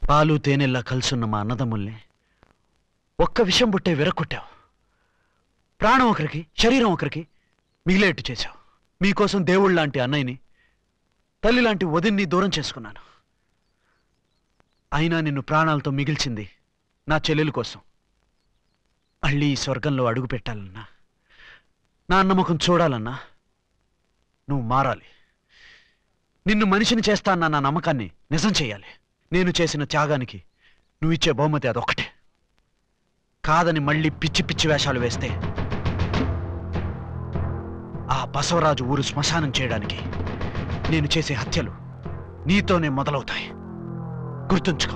పాలు తేనెల్లా కలుసున్న మా అన్నదమ్ముల్ని ఒక్క విషయం పుట్టే విరక్కొట్టావు ప్రాణం ఒకరికి శరీరం ఒకరికి మిగిలేట్టు చేశావు మీకోసం దేవుళ్ళ లాంటి అన్నయ్యని తల్లి లాంటి వదిన్ని దూరం చేసుకున్నాను అయినా నిన్ను ప్రాణాలతో మిగిల్చింది నా చెల్లెలు కోసం మళ్ళీ ఈ స్వర్గంలో అడుగు పెట్టాలన్నా నా అన్నముఖం చూడాలన్నా నువ్వు మారాలి నిన్ను మనిషిని చేస్తాన్న నా నమ్మకాన్ని నిజం చేయాలి నేను చేసిన త్యాగానికి నువ్వు ఇచ్చే బహుమతి అదొక్కటే కాదని మళ్ళీ పిచ్చి పిచ్చి వేషాలు వేస్తే ఆ బసవరాజు ఊరు శ్మశానం చేయడానికి నేను చేసే హత్యలు నీతోనే మొదలవుతాయి గుర్తుంచుకో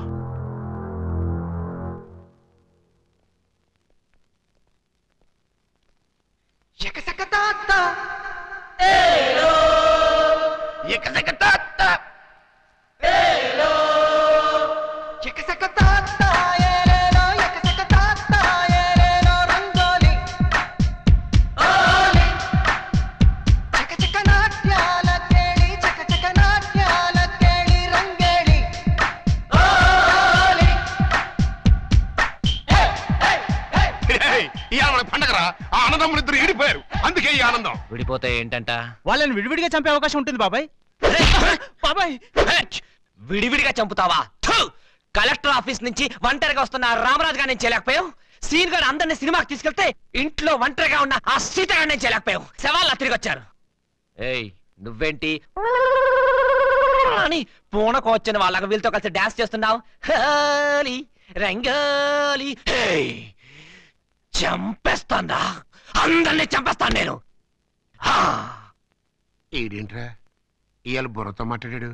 ఇవాళ మన పండగరా ఆ ఆనందం ఇద్దరు ఈడిపోయారు అందుకే ఈ ఆనందం విడిపోతే ఏంటంట వాళ్ళని విడివిడిగా చంపే అవకాశం ఉంటుంది బాబాయ్ బాబాయ్ హెచ్! విడివిడిగా చంపుతావా థు! కలెక్టర్ ఆఫీస్ నుంచి ఒంటరిగా వస్తున్న ఆ రామరాజు గారిని చేయలేకపోయావు సీన్ గారు అందరిని సినిమాకి తీసుకెళ్తే ఇంట్లో ఒంటరిగా ఉన్న ఆ సీత గారిని చేయలేకపోయావు శవాల్లా తిరిగి వచ్చారు ఏయ్ నువ్వేంటి అని పూనకు వచ్చిన వాళ్ళకి వీళ్ళతో కలిసి డాన్స్ చేస్తున్నావు హోలీ రంగోలి హేయ్! చంపేస్తాందా అందరినీ చంపేస్తాను నేను హా! ఈడేంట్రా ఇవాళ బుర్రతో మాట్లాడాడు